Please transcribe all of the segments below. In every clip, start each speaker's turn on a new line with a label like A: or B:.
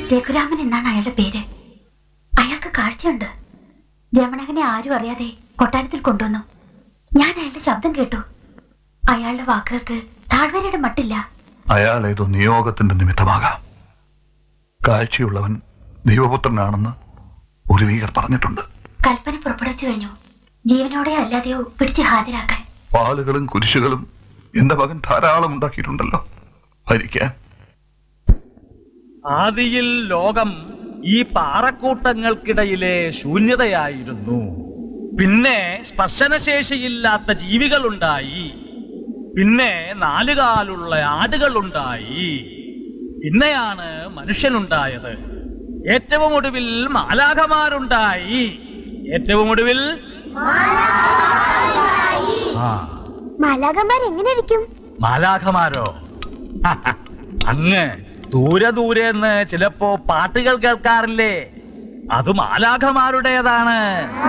A: രഘുരാമൻ എന്നാണ് അയാളുടെ പേര് അയാൾക്ക് കാഴ്ചയുണ്ട് രമണകനെ ആരും അറിയാതെ കൊട്ടാരത്തിൽ കൊണ്ടുവന്നു ഞാൻ അയാളുടെ ശബ്ദം കേട്ടു അയാളുടെ വാക്കുകൾക്ക് താഴ്വരയുടെ മട്ടില്ല
B: അയാൾ ഏതോ നിയോഗത്തിന്റെ നിമിത്തമാകാം കാഴ്ചയുള്ളവൻ ദൈവപുത്രനാണെന്ന് പൂർവീകർ പറഞ്ഞിട്ടുണ്ട്
A: കൽപ്പന പുറപ്പെടുവിച്ചു കഴിഞ്ഞു ജീവനോടെ അല്ലാതെയോ പിടിച്ച് ഹാജരാക്കാൻ
B: പാലുകളും കുരിശുകളും എന്റെ മകൻ ധാരാളം ഉണ്ടാക്കിയിട്ടുണ്ടല്ലോ ഭരിക്കാൻ
C: ആദിയിൽ ലോകം ഈ പാറക്കൂട്ടങ്ങൾക്കിടയിലെ ശൂന്യതയായിരുന്നു പിന്നെ സ്പർശനശേഷിയില്ലാത്ത ജീവികളുണ്ടായി പിന്നെ നാലുകാലുള്ള ആടുകളുണ്ടായി പിന്നെയാണ് മനുഷ്യനുണ്ടായത് ഏറ്റവും ഒടുവിൽ മാലാഖമാരുണ്ടായി ഏറ്റവും ഒടുവിൽ ആ
A: മാലാകന്മാർ എങ്ങനെ ഇരിക്കും
C: മാലാഖമാരോ അങ്ങ് ദൂരെ ദൂരെന്ന് ചിലപ്പോ പാട്ടുകൾ കേൾക്കാറില്ലേ അത് മാലാഖമാരുടേതാണ്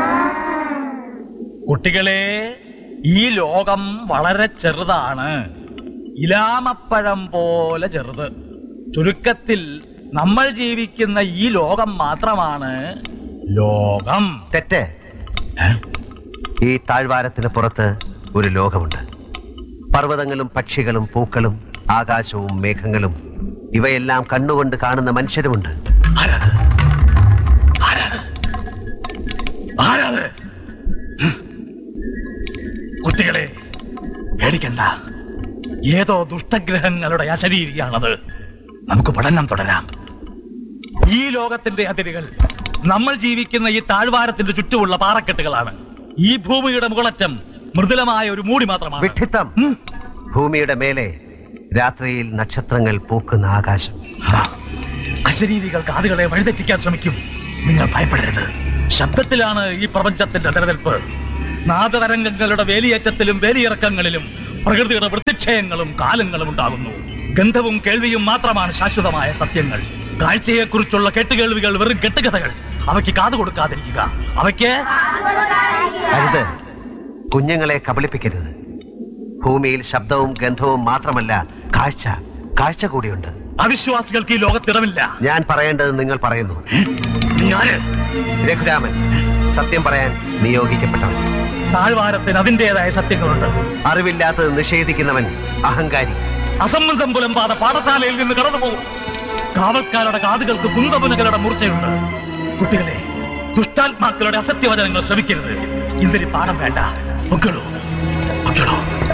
C: കുട്ടികളെ ഈ ലോകം വളരെ ചെറുതാണ് ഇലാമപ്പഴം പോലെ ചെറുത് ചുരുക്കത്തിൽ നമ്മൾ ജീവിക്കുന്ന ഈ ലോകം മാത്രമാണ് ലോകം
D: തെറ്റ്
C: ഏ?
D: ഈ താഴ്വാരത്തിന് പുറത്ത് ഒരു ലോകമുണ്ട് പർവ്വതങ്ങളും പക്ഷികളും പൂക്കളും ആകാശവും മേഘങ്ങളും ഇവയെല്ലാം കണ്ണുകൊണ്ട് കാണുന്ന മനുഷ്യരുമുണ്ട്
C: ആരാത് ആരാത് ആരാത് ഹ്. കുട്ടികളെ പേടിക്കണ്ട ഏതോ ദുഷ്ടഗ്രഹങ്ങളുടെ അശരീരിയാണത് നമുക്ക് പഠനം തുടരാം ഈ ലോകത്തിന്റെ അതിരുകൾ നമ്മൾ ജീവിക്കുന്ന ഈ താഴ്വാരത്തിന്റെ ചുറ്റുമുള്ള പാറക്കെട്ടുകളാണ് ഈ ഭൂമിയുടെ മുകളറ്റം മൃദുലമായ ഒരു മൂടി മാത്രമാണ്
D: വിഡ്ഢിത്തം
C: ഉം.
D: ഭൂമിയുടെ മേലെ രാത്രിയിൽ നക്ഷത്രങ്ങൾ പൂക്കുന്ന ആകാശം
C: ആ, അശരീരികൾ കാതുകളെ വഴിതെറ്റിക്കാൻ ശ്രമിക്കും നിങ്ങൾ ഭയപ്പെടരുത് ശബ്ദത്തിലാണ് ഈ പ്രപഞ്ചത്തിന്റെ നിലനിൽപ്പ് നാദതരംഗങ്ങളുടെ വേലിയേറ്റത്തിലും വേലിയിറക്കങ്ങളിലും പ്രകൃതിയുടെ വൃത്തിക്ഷയങ്ങളും കാലങ്ങളും ഉണ്ടാകുന്നു ഗന്ധവും കേൾവിയും മാത്രമാണ് ശാശ്വതമായ സത്യങ്ങൾ കാഴ്ചയെക്കുറിച്ചുള്ള കെട്ടുകേൾവികൾ വെറും കെട്ടുകഥകൾ അവയ്ക്ക് കാതു കൊടുക്കാതിരിക്കുക അവയ്ക്ക്
D: അരുത് കുഞ്ഞുങ്ങളെ കബളിപ്പിക്കരുത് ഭൂമിയിൽ ശബ്ദവും ഗന്ധവും മാത്രമല്ല കാഴ്ച കാഴ്ച കൂടിയുണ്ട്
C: അവിശ്വാസികൾക്ക് ഈ ലോകത്തിടമില്ല
D: ഞാൻ പറയേണ്ടത് നിങ്ങൾ പറയുന്നു
C: നീ ആര്
D: രഘുരാമൻ സത്യം പറയാൻ നിയോഗിക്കപ്പെട്ടവൻ
C: താഴ്വാരത്തിന് അതിൻ്റെതായ സത്യങ്ങളുണ്ട്
D: അറിവില്ലാത്തത് നിഷേധിക്കുന്നവൻ അഹങ്കാരി
C: അസംബന്ധം പുലമ്പാതെ പാഠശാലയിൽ നിന്ന് കടന്നു പോകും കാവൽക്കാരുടെ കാതുകൾക്ക് കുന്തമുനകളുടെ മൂർച്ചയുണ്ട് കുട്ടികളെ ദുഷ്ടാത്മാക്കളുടെ അസത്യവചനങ്ങൾ ശ്രമിക്കരുത് ഇന്തൊരു പാഠം വേണ്ട പൊക്കളോ പൊക്കളോ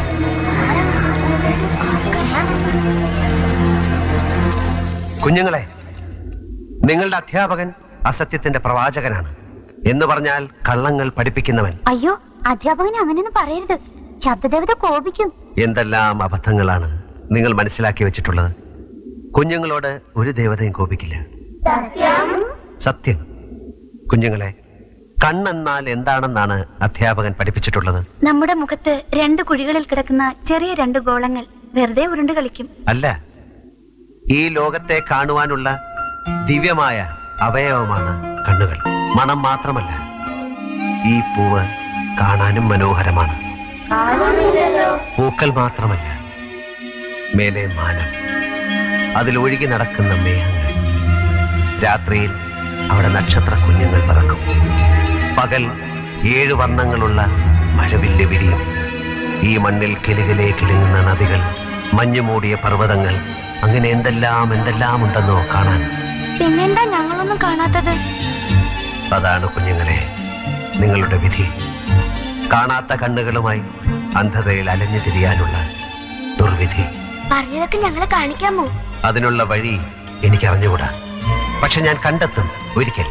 D: കുഞ്ഞുങ്ങളെ നിങ്ങളുടെ അധ്യാപകൻ അസത്യത്തിന്റെ പ്രവാചകനാണ് എന്ന് പറഞ്ഞാൽ കള്ളങ്ങൾ പഠിപ്പിക്കുന്നവൻ
A: അയ്യോ അധ്യാപകനെ അങ്ങനെയൊന്നും പറയരുത് ശബ്ദദേവത കോപിക്കും
D: എന്തെല്ലാം അബദ്ധങ്ങളാണ് നിങ്ങൾ മനസ്സിലാക്കി വെച്ചിട്ടുള്ളത് കുഞ്ഞുങ്ങളോട് ഒരു ദേവതയും കോപിക്കില്ല സത്യം കുഞ്ഞുങ്ങളെ കണ്ണെന്നാൽ എന്താണെന്നാണ് അധ്യാപകൻ പഠിപ്പിച്ചിട്ടുള്ളത്
A: നമ്മുടെ മുഖത്ത് രണ്ട് കുഴികളിൽ കിടക്കുന്ന ചെറിയ രണ്ട് ഗോളങ്ങൾ വെറുതെ ഉരുണ്ട് കളിക്കും
D: അല്ല ഈ ലോകത്തെ കാണുവാനുള്ള ദിവ്യമായ അവയവമാണ് കണ്ണുകൾ മണം മാത്രമല്ല ഈ പൂവ് കാണാനും മനോഹരമാണ് പൂക്കൾ മാത്രമല്ല മേലെ മാനം അതിലൊഴുകി നടക്കുന്ന മേഘങ്ങൾ രാത്രിയിൽ അവിടെ നക്ഷത്ര കുഞ്ഞുങ്ങൾ പറക്കും പകൽ ഏഴ് വർണ്ണങ്ങളുള്ള മഴവില്ല് വിരിയും ഈ മണ്ണിൽ കിലുകിലേ കിലുങ്ങുന്ന നദികൾ മഞ്ഞു മൂടിയ പർവ്വതങ്ങൾ അങ്ങനെ എന്തെല്ലാം എന്തെല്ലാം ഉണ്ടെന്നോ കാണാൻ
A: പിന്നെന്താ ഞങ്ങളൊന്നും കാണാത്തത്
D: അതാണ് കുഞ്ഞുങ്ങളെ നിങ്ങളുടെ വിധി കാണാത്ത കണ്ണുകളുമായി അന്ധതയിൽ അലഞ്ഞു തിരിയാനുള്ള ദുർവിധി
A: പറഞ്ഞതൊക്കെ ഞങ്ങളെ കാണിക്കാമോ
D: അതിനുള്ള വഴി എനിക്ക് അറിഞ്ഞുകൂടാ പക്ഷെ ഞാൻ കണ്ടെത്തും ഒരിക്കൽ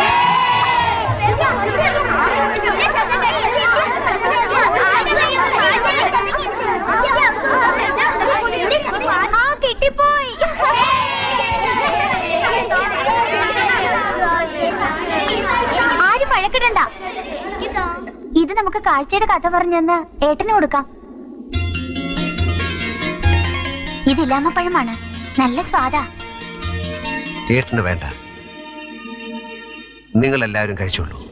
A: കിട്ടിപ്പോയി ആരും വഴക്കിടണ്ട ഇത് നമുക്ക് കാഴ്ചയുടെ കഥ പറഞ്ഞെന്ന് ഏട്ടന് കൊടുക്കാം ഇത് ഇലാമപ്പഴമാണ് നല്ല സ്വാദാ
D: ഏട്ടന് വേണ്ട നിങ്ങൾ എല്ലാവരും കഴിച്ചോളൂ